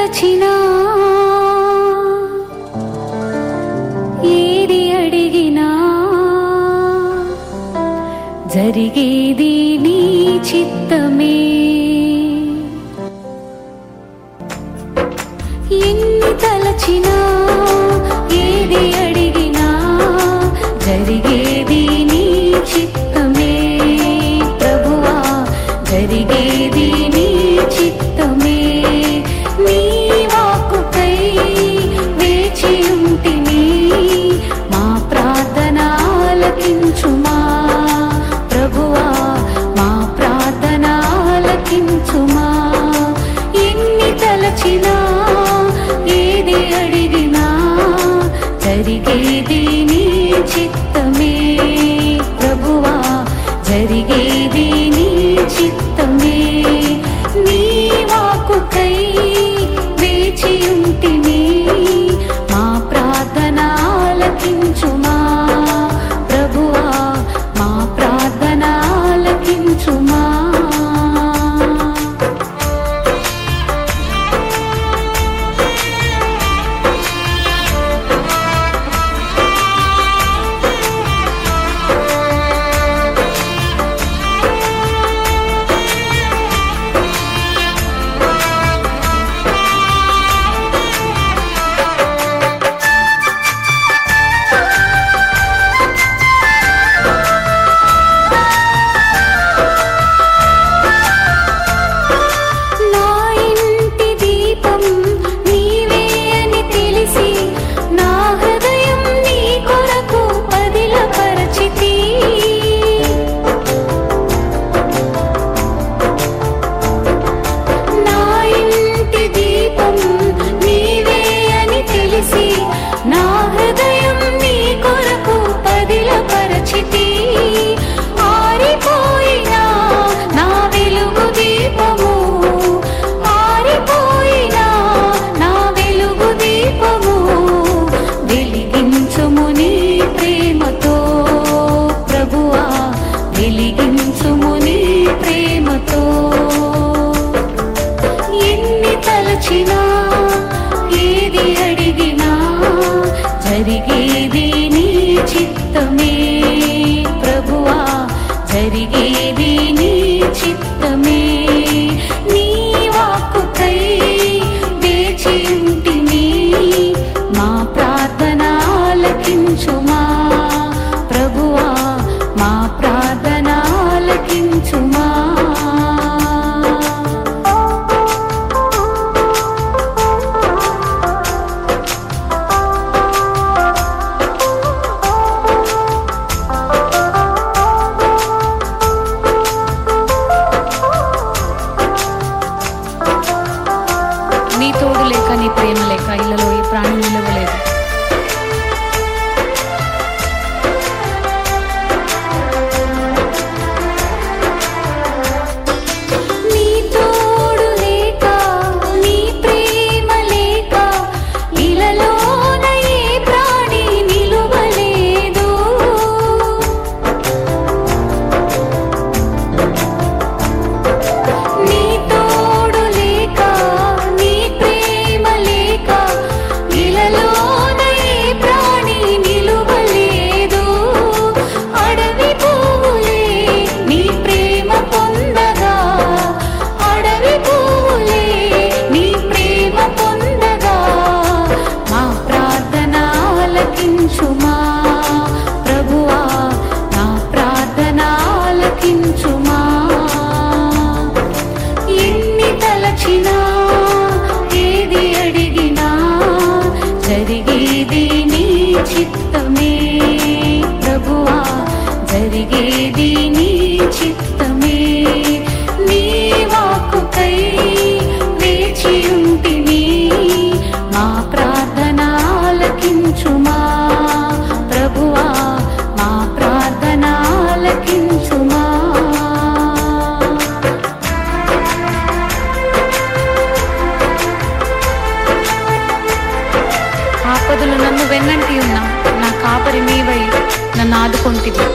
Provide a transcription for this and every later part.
తలచినా ఏది అడిగినా జరిగేది నీ చిత్తమే ఎన్ని తలచినా ఏది అడిగినా జరిగేది నీ చిత్తమే ప్రభువా జరిగేది నీ చిత్తమే నీ వాక్కుకై వేచి ఉంటిని మా ప్రార్థన ఆలకించుమా ప్రభువా మా ప్రార్థన ఆలకించుమా ఎన్ని తలచినా ఏది అడిగినా జరిగేది నీ చిత్తమే ప్రభువా జరిగేది నీ చిత్తమే నీ వాక్కుకై వేచి ఉంటిని మా ప్రార్థన ఆలకించుమా ప్రభువా మా ప్రార్థన ఆలకించుమా నా ఇంటి దీపం నీవే అని తెలిసి నా హృదయం నీ కొరకు పదిలపరచితి నా ఇంటి దీపం నీవే అని తెలిసి నా హృదయం నీ కొరకు పదిలపరచితి ఆరిపోయినా నా వెలుగు దీపము ఆరిపోయినా నా వెలుగు దీపము వెలిగించుము నీ ప్రేమతో ప్రభువా వెలిగించుము నీ ప్రేమతో ఎన్ని తలచినా ఏది అడిగినా జరిగేది నీ చిత్తమే ప్రభువా జరిగేది నీ చిత్తమే నీ వాక్కుకై వేచి ఉంటిని మా ప్రార్థన ఆలకించుమా ప్రభువా మా ప్రార్థన ఆలకించుమా నీ తోడు లేక నీ ప్రేమ లేక ఇళ్ళలో ఈ ప్రాణం నిలవలేదు నీ తోడు లేక నీ ప్రేమ లేక ఇలలోన ఏ ప్రాణి నిలువలేదు నీ తోడు లేక నీ ప్రేమ లేక ఇలలోన ఏ ప్రాణి నిలువలేదు అడవి పువ్వులే నీ ప్రేమ పొందగా అడవి పువ్వులే నీ ప్రేమ పొందగా మా ప్రార్థన ఆలకించుమా ప్రభువా నా ప్రార్థన ఆలకించుమా ఎన్ని తలచినా ఏది అడిగినా జరిగేది నీ చిత్తమే ప్రభువా జరిగేది నీ చిత్తమే నీ వాక్కుకై వేచి ఉంటిని మా ప్రార్థన ఆలకించుమా ప్రభువా మా ప్రార్థన ఆలకించుమా ఆపదలు నన్ను వెన్నంటి ఉన్నా నా కాపరి నీవై నన్ను ఆదుకొంటివి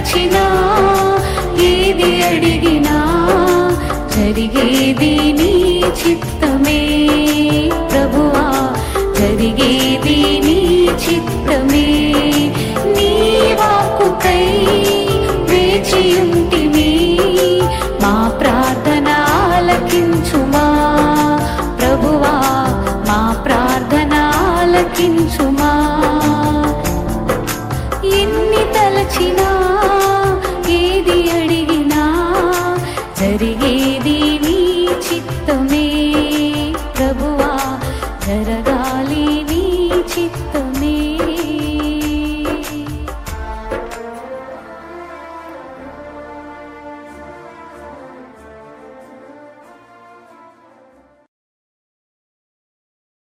తలచినా ఏది అడిగినా జరిగేది నీ చిత్తమే ప్రభువా జరిగేది నీ చిత్తమే నీ వాక్కుకై వేచియుంటిమి మా ప్రార్థన ఆలకించుమా ప్రభువా మా ప్రార్థన ఆలకించుమా ఎన్ని తలచినా